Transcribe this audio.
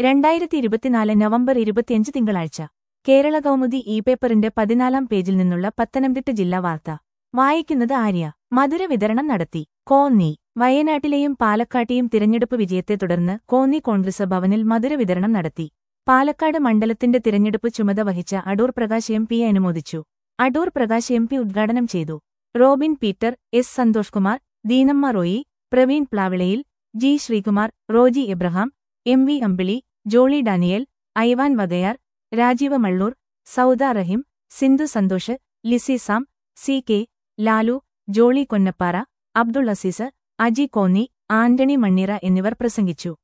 രണ്ടായിരത്തി ഇരുപത്തിനാല് നവംബർ ഇരുപത്തിയഞ്ച് തിങ്കളാഴ്ച കേരള കൗമുദി ഇ പേപ്പറിന്റെ പതിനാലാം പേജിൽ നിന്നുള്ള പത്തനംതിട്ട ജില്ലാ വാർത്ത വായിക്കുന്നത് ആര്യ മധുര വിതരണം നടത്തി കോന്നി വയനാട്ടിലെയും പാലക്കാട്ടെയും തിരഞ്ഞെടുപ്പ് വിജയത്തെ തുടർന്ന് കോന്നി കോൺഗ്രസ് ഭവനിൽ മധുര വിതരണം നടത്തി പാലക്കാട് മണ്ഡലത്തിന്റെ തിരഞ്ഞെടുപ്പ് ചുമത വഹിച്ച അടൂർ പ്രകാശ് എം പിയെ അനുമോദിച്ചു അടൂർ പ്രകാശ് എം പി ഉദ്ഘാടനം ചെയ്തു Robin Peter S Santhosh Kumar Deenamma Roy Praveen പ്ലാവിളയിൽ G Sreekumar Roji Abraham M V Ambili Jolly Daniel Ivan Vakayar Rajeev Mallur Sauda Rahim Sindhu Santhosh Lissy Sam C K Lalu Jolly Konnappara Abdul Azeez Aji Konni Antony Manneera എന്നിവർ പ്രസംഗിച്ചു